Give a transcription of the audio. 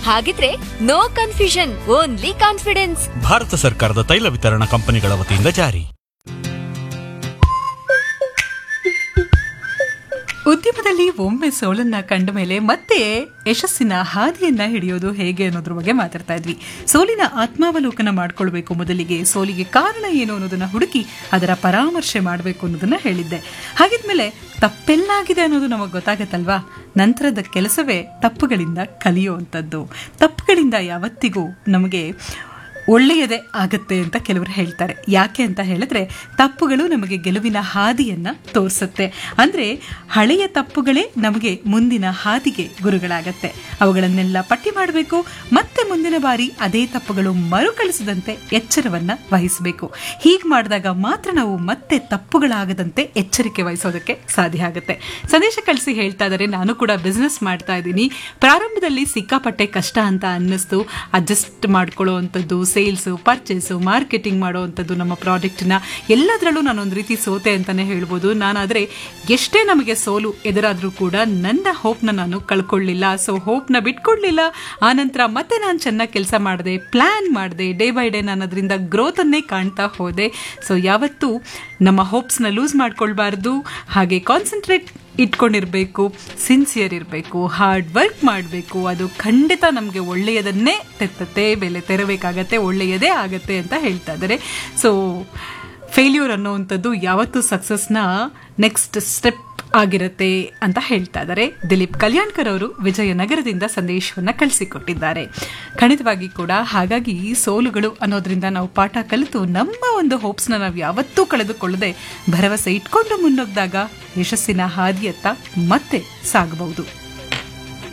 ಹಾಗಿದ್ರೆ no confusion only confidence ಭಾರತ ಸರ್ಕಾರದ ತೈಲ ವಿತರಣಾ ಕಂಪನಿಗಳ ವತಿಯಿಂದ ಜಾರಿ ಉದ್ಯಮದಲ್ಲಿ ಒಮ್ಮೆ ಸೋಲನ್ನ ಕಂಡ ಮೇಲೆ ಮತ್ತೆ ಯಶಸ್ಸಿನ ಹಾದಿಯನ್ನ ಹಿಡಿಯೋದು ಹೇಗೆ ಅನ್ನೋದ್ರ ಬಗ್ಗೆ ಮಾತಾಡ್ತಾ ಇದ್ವಿ ಸೋಲಿನ ಆತ್ಮಾವಲೋಕನ ಮಾಡ್ಕೊಳ್ಬೇಕು ಮೊದಲಿಗೆ ಸೋಲಿಗೆ ಕಾರಣ ಏನು ಅನ್ನೋದನ್ನ ಹುಡುಕಿ ಅದರ ಪರಾಮರ್ಶೆ ಮಾಡಬೇಕು ಅನ್ನೋದನ್ನ ಹೇಳಿದ್ದೆ ಹಾಗಿದ್ಮೇಲೆ ತಪ್ಪೆಲ್ಲಾಗಿದೆ ಅನ್ನೋದು ನಮಗೆ ಗೊತ್ತಾಗತ್ತಲ್ವಾ ನಂತರದ ಕೆಲಸವೇ ತಪ್ಪುಗಳಿಂದ ಕಲಿಯುವಂಥದ್ದು ತಪ್ಪುಗಳಿಂದ ಯಾವತ್ತಿಗೂ ನಮಗೆ ಒಳ್ಳೆಯದೇ ಆಗುತ್ತೆ ಅಂತ ಕೆಲವರು ಹೇಳ್ತಾರೆ ಯಾಕೆ ಅಂತ ಹೇಳಿದ್ರೆ ತಪ್ಪುಗಳು ನಮಗೆ ಗೆಲುವಿನ ಹಾದಿಯನ್ನ ತೋರಿಸುತ್ತೆ ಅಂದ್ರೆ ಹಳೆಯ ತಪ್ಪುಗಳೇ ನಮಗೆ ಮುಂದಿನ ಹಾದಿಗೆ ಗುರುಗಳಾಗತ್ತೆ ಅವುಗಳನ್ನೆಲ್ಲ ಪಟ್ಟಿ ಮಾಡಬೇಕು ಮತ್ತೆ ಮುಂದಿನ ಬಾರಿ ಅದೇ ತಪ್ಪುಗಳು ಮರುಕಳಿಸದಂತೆ ಎಚ್ಚರವನ್ನ ವಹಿಸಬೇಕು ಹೀಗೆ ಮಾಡಿದಾಗ ಮಾತ್ರ ನಾವು ಮತ್ತೆ ತಪ್ಪುಗಳಾಗದಂತೆ ಎಚ್ಚರಿಕೆ ವಹಿಸೋದಕ್ಕೆ ಸಾಧ್ಯ ಆಗುತ್ತೆ ಸಂದೇಶ ಕಳಿಸಿ ಹೇಳ್ತಾ ಇದ್ದಾರೆ ನಾನು ಕೂಡ ಬಿಸ್ನೆಸ್ ಮಾಡ್ತಾ ಇದ್ದೀನಿ ಪ್ರಾರಂಭದಲ್ಲಿ ಸಿಕ್ಕಾಪಟ್ಟೆ ಕಷ್ಟ ಅಂತ ಅನ್ನಿಸ್ತು ಅಡ್ಜಸ್ಟ್ ಮಾಡ್ಕೊಳ್ಳೋ ಅಂಥದ್ದು ಸೇಲ್ಸು ಪರ್ಚೇಸು ಮಾರ್ಕೆಟಿಂಗ್ ಮಾಡುವಂಥದ್ದು ನಮ್ಮ ಪ್ರಾಡಕ್ಟ್ನ ಎಲ್ಲದರಲ್ಲೂ ನಾನೊಂದು ರೀತಿ ಸೋತೆ ಅಂತಾನೆ ಹೇಳ್ಬೋದು ನಾನಾದರೆ ಎಷ್ಟೇ ನಮಗೆ ಸೋಲು ಎದುರಾದರೂ ಕೂಡ ನನ್ನ ಹೋಪ್ನ ನಾನು ಕಳ್ಕೊಳ್ಳಿಲ್ಲ ಸೊ ಹೋಪ್ನ ಬಿಟ್ಕೊಡ್ಲಿಲ್ಲ ಆನಂತರ ಮತ್ತೆ ನಾನು ಚೆನ್ನಾಗಿ ಕೆಲಸ ಮಾಡಿದೆ ಪ್ಲ್ಯಾನ್ ಮಾಡಿದೆ ಡೇ ಬೈ ಡೇ ನಾನು ಅದರಿಂದ ಗ್ರೋತನ್ನೇ ಕಾಣ್ತಾ ಹೋದೆ ಸೊ ಯಾವತ್ತೂ ನಮ್ಮ ಹೋಪ್ಸ್ನ ಲೂಸ್ ಮಾಡ್ಕೊಳ್ಬಾರ್ದು ಹಾಗೆ ಕಾನ್ಸಂಟ್ರೇಟ್ ಇಟ್ಕೊಂಡಿರಬೇಕು ಸಿನ್ಸಿಯರ್ ಇರಬೇಕು ಹಾರ್ಡ್ ವರ್ಕ್ ಮಾಡಬೇಕು ಅದು ಖಂಡಿತ ನಮಗೆ ಒಳ್ಳೆಯದನ್ನೇ ತೆತ್ತತ್ತೆ ಬೆಲೆ ತೆರಬೇಕಾಗತ್ತೆ ಒಳ್ಳೆಯದೇ ಆಗತ್ತೆ ಅಂತ ಹೇಳ್ತಾ ಇದ್ದಾರೆ ಸೊ ಫೇಲ್ಯೂರ್ ಅನ್ನೋವಂಥದ್ದು ಯಾವತ್ತೂ ಸಕ್ಸಸ್ನ ನೆಕ್ಸ್ಟ್ ಸ್ಟೆಪ್ ಆಗಿರುತ್ತೆ ಅಂತ ಹೇಳ್ತಾ ಇದ್ದಾರೆ ದಿಲೀಪ್ ಕಲ್ಯಾಣ್ಕರ್ ಅವರು ವಿಜಯನಗರದಿಂದ ಸಂದೇಶವನ್ನ ಕಳಿಸಿಕೊಟ್ಟಿದ್ದಾರೆ ಖಂಡಿತವಾಗಿ ಕೂಡ ಹಾಗಾಗಿ ಸೋಲುಗಳು ಅನ್ನೋದ್ರಿಂದ ನಾವು ಪಾಠ ಕಲಿತು ನಮ್ಮ ಒಂದು ಹೋಪ್ಸ್ನ ನಾವು ಯಾವತ್ತೂ ಕಳೆದುಕೊಳ್ಳದೆ ಭರವಸೆ ಇಟ್ಕೊಂಡು ಮುನ್ನೋಗ್ದಾಗ ಯಶಸ್ಸಿನ ಹಾದಿಯತ್ತ ಮತ್ತೆ ಸಾಗಬಹುದು